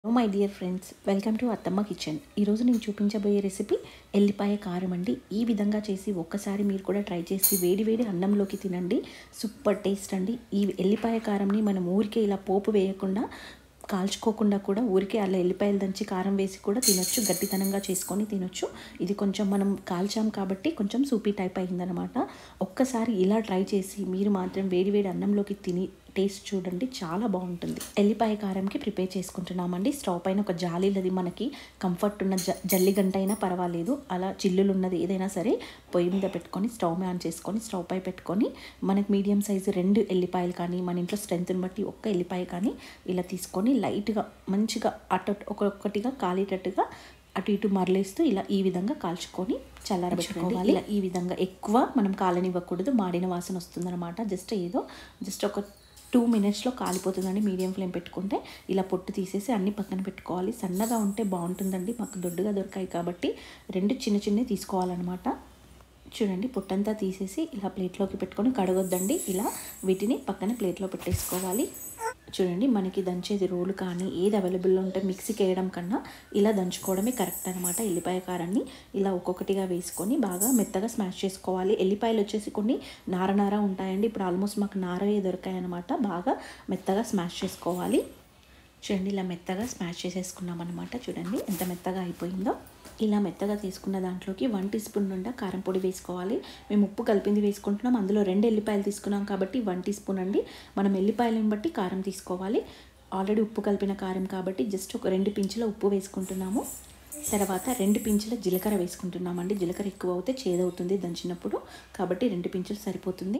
hello my dear friends welcome to Attamma kitchen ఈరోజు నేను చూపించబోయే రెసిపీ ఎల్లిపాయ కారం అండి ఈ విధంగా చేసి ఒక్కసారి మీరు కూడా ట్రై చేసి వేడి వేడి అన్నంలోకి తినండి సూపర్ టేస్ట్ అండి ఈ ఎల్లిపాయ కారంని మనం ఊరికే ఇలా పోపు వేయకుండా కాల్చుకోకుండా కూడా ఊరికే అలా ఎల్లిపాయలు దంచి కారం వేసి కూడా తినొచ్చు గట్టితనంగా చేసుకొని తినొచ్చు ఇది కొంచెం మనం కాల్చాం కాబట్టి కొంచెం సూపీ టైప్ అయిందనమాట ఒక్కసారి ఇలా ట్రై చేసి మీరు మాత్రం వేడి వేడి అన్నంలోకి తిని టేస్ట్ చూడండి చాలా బాగుంటుంది ఎల్లిపాయ కారంకి ప్రిపేర్ చేసుకుంటున్నామండి స్టవ్ పైన ఒక జాలీలది మనకి కంఫర్ట్ ఉన్న జ జల్లి గంట అయినా పర్వాలేదు అలా చిల్లులు ఉన్నది ఏదైనా సరే పొయ్యి మీద పెట్టుకొని స్టవ్ మీద ఆన్ చేసుకొని స్టవ్ పై పెట్టుకొని మనకి మీడియం సైజు రెండు ఎల్లిపాయలు కానీ మన ఇంట్లో స్ట్రెంత్ని బట్టి ఒక్క ఎల్లిపాయ కానీ ఇలా తీసుకొని లైట్గా మంచిగా అటు ఒక్కొక్కటిగా కాలేటట్టుగా అటు ఇటు మరలేస్తూ ఇలా ఈ విధంగా కాల్చుకొని చల్లారబెట్టుకోవాలి ఇలా ఈ విధంగా ఎక్కువ మనం కాలనివ్వకూడదు మాడిన వాసన వస్తుందన్నమాట జస్ట్ ఏదో జస్ట్ ఒక టూ మినిట్స్లో కాలిపోతుందండి మీడియం ఫ్లేమ్ పెట్టుకుంటే ఇలా పొట్టు తీసేసి అన్ని పక్కన పెట్టుకోవాలి సన్నగా ఉంటే బాగుంటుందండి మాకు దొడ్డుగా దొరికాయి కాబట్టి రెండు చిన్న చిన్నవి తీసుకోవాలన్నమాట చూడండి పొట్టంతా తీసేసి ఇలా ప్లేట్లోకి పెట్టుకొని కడగొద్దండి ఇలా వీటిని పక్కన ప్లేట్లో పెట్టేసుకోవాలి చూడండి మనకి దంచేది రోలు కానీ ఏది అవైలబుల్లో ఉంటే మిక్సీకి వేయడం కన్నా ఇలా దంచుకోవడమే కరెక్ట్ అనమాట ఎల్లిపాయ కారాన్ని ఇలా ఒక్కొక్కటిగా వేసుకొని బాగా మెత్తగా స్మాష్ చేసుకోవాలి ఎల్లిపాయలు వచ్చేసి కొన్ని నార నార ఉంటాయండి ఇప్పుడు ఆల్మోస్ట్ మాకు నారవే దొరికాయి అనమాట బాగా మెత్తగా స్మాష్ చేసుకోవాలి చూడండి ఇలా మెత్తగా స్మాష్ చేసేసుకున్నాం అనమాట చూడండి ఎంత మెత్తగా అయిపోయిందో ఇలా మెత్తగా తీసుకున్న దాంట్లోకి వన్ టీ స్పూన్ నుండా కారం పొడి వేసుకోవాలి మేము ఉప్పు కలిపింది వేసుకుంటున్నాం అందులో రెండు ఎల్లిపాయలు తీసుకున్నాం కాబట్టి వన్ టీ స్పూన్ అండి మనం ఎల్లిపాయలను బట్టి కారం తీసుకోవాలి ఆల్రెడీ ఉప్పు కలిపిన కారం కాబట్టి జస్ట్ ఒక రెండు పించుల ఉప్పు వేసుకుంటున్నాము తర్వాత రెండు పించుల జీలకర్ర వేసుకుంటున్నామండి జీలకర్ర ఎక్కువ అవుతే చేదవుతుంది దంచినప్పుడు కాబట్టి రెండు పించులు సరిపోతుంది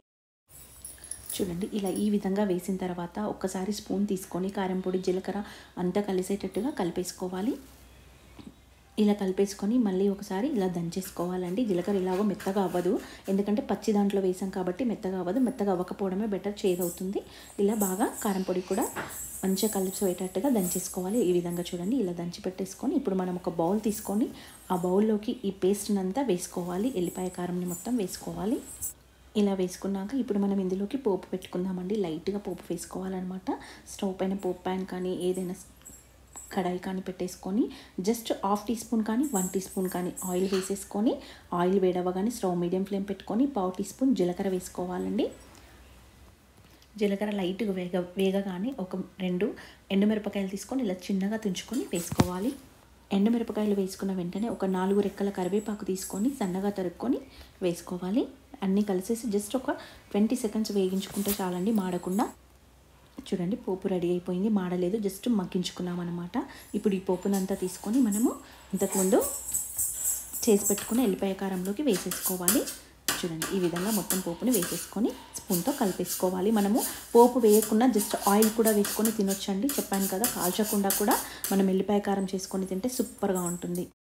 చూడండి ఇలా ఈ విధంగా వేసిన తర్వాత ఒక్కసారి స్పూన్ తీసుకొని కారం పొడి జీలకర్ర అంతా కలిసేటట్టుగా కలిపేసుకోవాలి ఇలా కలిపేసుకొని మళ్ళీ ఒకసారి ఇలా దంచేసుకోవాలండి జీలకర్ర ఇలాగో మెత్తగా అవ్వదు ఎందుకంటే పచ్చి దాంట్లో వేసాం కాబట్టి మెత్తగా అవ్వదు మెత్తగా అవ్వకపోవడమే బెటర్ చేదవుతుంది ఇలా బాగా కారం పొడి కూడా మంచిగా కలిసిపోయేటట్టుగా దంచేసుకోవాలి ఈ విధంగా చూడండి ఇలా దంచి పెట్టేసుకొని ఇప్పుడు మనం ఒక బౌల్ తీసుకొని ఆ బౌల్లోకి ఈ పేస్ట్ని అంతా వేసుకోవాలి ఎల్లిపాయ కారంని మొత్తం వేసుకోవాలి ఇలా వేసుకున్నాక ఇప్పుడు మనం ఇందులోకి పోపు పెట్టుకుందామండి లైట్గా పోపు వేసుకోవాలన్నమాట స్టవ్ పైన పోపు ప్యాన్ కానీ ఏదైనా కడాయి కానీ పెట్టేసుకొని జస్ట్ హాఫ్ టీ స్పూన్ కానీ వన్ టీ స్పూన్ కానీ ఆయిల్ వేసేసుకొని ఆయిల్ వేడవగానే స్టవ్ మీడియం ఫ్లేమ్ పెట్టుకొని పావు టీ స్పూన్ జీలకర్ర వేసుకోవాలండి జీలకర్ర లైట్గా వేగ వేగగానే ఒక రెండు ఎండుమిరపకాయలు తీసుకొని ఇలా చిన్నగా తుంచుకొని వేసుకోవాలి ఎండుమిరపకాయలు వేసుకున్న వెంటనే ఒక నాలుగు రెక్కల కరివేపాకు తీసుకొని సన్నగా తరుక్కొని వేసుకోవాలి అన్నీ కలిసేసి జస్ట్ ఒక ట్వంటీ సెకండ్స్ వేగించుకుంటే చాలండి మాడకుండా చూడండి పోపు రెడీ అయిపోయింది మాడలేదు జస్ట్ మగ్గించుకున్నాం అనమాట ఇప్పుడు ఈ పోపునంతా తీసుకొని మనము ఇంతకుముందు చేసి పెట్టుకుని ఎల్లిపాయ కారంలోకి వేసేసుకోవాలి చూడండి ఈ విధంగా మొత్తం పోపుని వేసేసుకొని స్పూన్తో కలిపేసుకోవాలి మనము పోపు వేయకుండా జస్ట్ ఆయిల్ కూడా వేసుకొని తినొచ్చండి చెప్పాను కదా కాల్చకుండా కూడా మనం ఎల్లిపాయ కారం చేసుకొని తింటే సూపర్గా ఉంటుంది